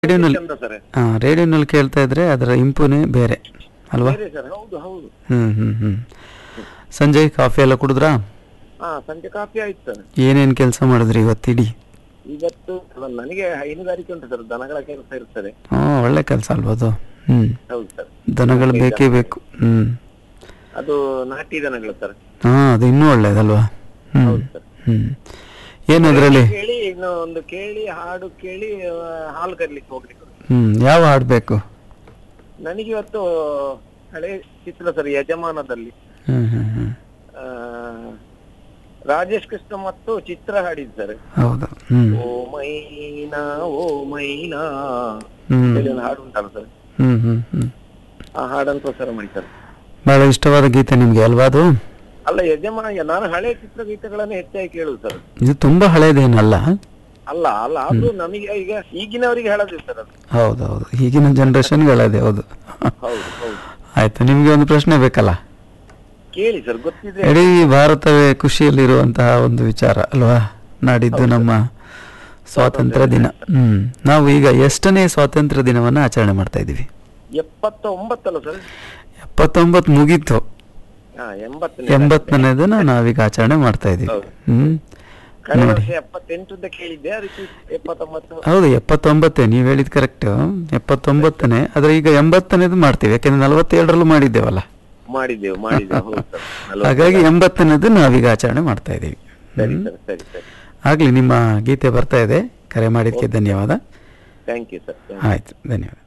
ರೇಡಿಯೋನಲ್ಲಿ ಚಂದ ಸರ್ ಹಾಂ ರೇಡಿಯೋನಲ್ಲಿ ಕೇಳ್ತಾ ಇದ್ರೆ ಅದರ ಇಂಪುನೇ ಬೇರೆ ಅಲ್ವಾ ಬೇರೆ ಸರ್ ಹೌದು ಹೌದು ಹ್ಞೂ ಹ್ಞೂ ಹ್ಞೂ ಸಂಜೆ ಕಾಫಿ ಎಲ್ಲ ಕುಡಿದ್ರಾ ಹಾ ಸಂಜೆ ಕಾಫಿ ಆಯ್ತು ಸರ್ ಏನೇನು ಕೆಲಸ ಮಾಡಿದ್ರಿ ಇವತ್ತಿಡೀ ಇವತ್ತು ನ- ನನಗೆ ಹೈನುಗಾರಿಕೆ ಉಂಟು ಸರ್ ದನಗಳ ಕೆಲಸ ಇರ್ತದೆ ಹ್ಞೂ ಒಳ್ಳೆ ಕೆಲಸ ಅಲ್ವಾ ಅದು ಹ್ಞೂ ಹೌದು ಸರ್ ದನಗಳು ಬೇಕೇ ಬೇಕು ಹ್ಞೂ ಅದು ನಾಟಿ ದನಗಳು ಸರ್ ಹಾಂ ಅದು ಇನ್ನೂ ಒಳ್ಳೇದಲ್ವಾ ಹ್ಞೂ ಹೌದು ಸರ್ ಹ್ಞೂ ಏನು ಅದರಲ್ಲಿ ಕೇಳಿ ಇನ್ನು ಒಂದು ಕೇಳಿ ಹಾಡು ಕೇಳಿ ಆ, ಹಾಲು ಕರಿಲಿಕ್ಕೆ ಹೋಗ್ಲಿಕ್ಕೆ ಉಂಟು. ಹ್ಞೂ ಯಾವ ಹಾಡು ಬೇಕು ನನಗೆ ಇವತ್ತು ಹಳೆ ಚಿತ್ರ ಸರ್ ಯಜಮಾನದಲ್ಲಿ ಹ್ಞೂ ಹ್ಞೂ ಹ್ಞೂ ಆ, ರಾಜೇಶ್ ಕೃಷ್ಣ ಮತ್ತು ಚಿತ್ರ ಹಾಡಿದ್ದಾರೆ ಹೌದು ಹ್ಞೂ ಓ ಮೈನಾ ಓ ಮೈನಾ ಹ್ಞೂ ಹೇಳಿ ಒಂದು ಹಾಡು ಉಂಟಲ್ಲ ಸರ್ ಹ್ಞೂ ಹ್ಞೂ ಹ್ಞೂ ಆ ಹಾಡನ್ನು ಪ್ರಸಾರ ಮಾಡಿ ಸರ್ ಭಾಳ ಇಷ್ಟವಾದ ಗೀತೆ ನಿಮಗೆ ಅಲ್ವಾ ಅದು ಅಲ್ಲ ಯಜಮಾನ ನಾನು ಹಳೆ ಚಿತ್ರಗೀತೆಗಳನ್ನ ಹೆಚ್ಚಾಗಿ ಕೇಳುದು ಸರ್ ಇದು ತುಂಬ ಹಳೇದೇನಲ್ಲ ಅಲ್ಲ ಅಲ್ಲ ಆದ್ರೂ ನಮಗೆ ಈಗ ಈಗಿನವರಿಗೆ ಹೇಳೋದು ಸರ್ ಅದು ಹೌದು ಹೌದು ಈಗಿನ ಜನ್ರೇಷನ್ಗೆ ಹಳೇದೆ ಹೌದು ಹೌದು ಹೌದು ಆಯ್ತು ನಿಮಗೆ ಒಂದು ಪ್ರಶ್ನೆ ಬೇಕಲ್ಲ ಕೇಳಿ ಸರ್ ಗೊತ್ತಿದ್ರೆ ಇಡೀ ಭಾರತವೇ ಖುಷಿಯಲ್ಲಿರುವಂತಹ ಒಂದು ವಿಚಾರ ಅಲ್ವಾ ನಾಡಿದ್ದು ನಮ್ಮ ಸ್ವಾತಂತ್ರ್ಯ ದಿನ ಹ್ಮ್ ನಾವು ಈಗ ಎಷ್ಟನೇ ಸ್ವಾತಂತ್ರ್ಯ ದಿನವನ್ನ ಆಚರಣೆ ಮಾಡ್ತಾ ಇದ್ದೀವಿ ಎಪ್ಪತ್ತ ಒಂಬತ್ತಲ್ಲ ಸರ್ ಎಪ್ಪತ್ತೊಂಬತ್ತು ಮುಗೀತು ಹಾ ಎಂಬತ್ತನೇ ಎಂಬತ್ತನೇದನ್ನ ನಾವೀಗ ಆಚರಣೆ ಮಾಡ್ತಾ ಇದ್ದೀವಿ ಹೌದು. ಹ್ಮ್ ಕಳೆದ ನೋಡಿ ವರ್ಷ ಎಪ್ಪತ್ತೆಂಟು ಅಂತ ಕೇಳಿದ್ದೆ ಅದಕ್ಕೆ ಎಪ್ಪತ್ತೊಂಬತ್ತು ಹೌದು ಎಪ್ಪತ್ತೊಂಬತ್ತೇ ನೀವು ಹೇಳಿದ್ ಕರೆಕ್ಟ್ ಎಪ್ಪತ್ತೊಂಬತ್ತನೇ ಆದ್ರೆ ಈಗ ಎಂಬತ್ತನೇದು ಮಾಡ್ತೀವಿ ಯಾಕೆಂದ್ರೆ ನಲವತ್ತೇಳರಲ್ಲೂ ಮಾಡಿದ್ದೇವಲ್ಲ ಮಾಡಿದ್ದೆವು ಮಾಡಿದ್ದೆವು ಹೌದು ಸರ್ ನಲವತ್ತು. ಹಾಗಾಗಿ ಎಂಬತ್ತನೇದು ನಾವೀಗ ಆಚರಣೆ ಮಾಡ್ತಾ ಇದ್ದೀವಿ ಸರಿ ಸರ್ ಸರಿ ಸರಿ ಆಗ್ಲಿ ನಿಮ್ಮ ಗೀತೆ ಬರ್ತಾ ಇದೆ ಕರೆ ಮಾಡಿದ್ದಕ್ಕೆ ಧನ್ಯವಾದ ಥ್ಯಾಂಕ್ ಯು ಸರ್ ಆಯ್ತು ಧನ್ಯವಾದ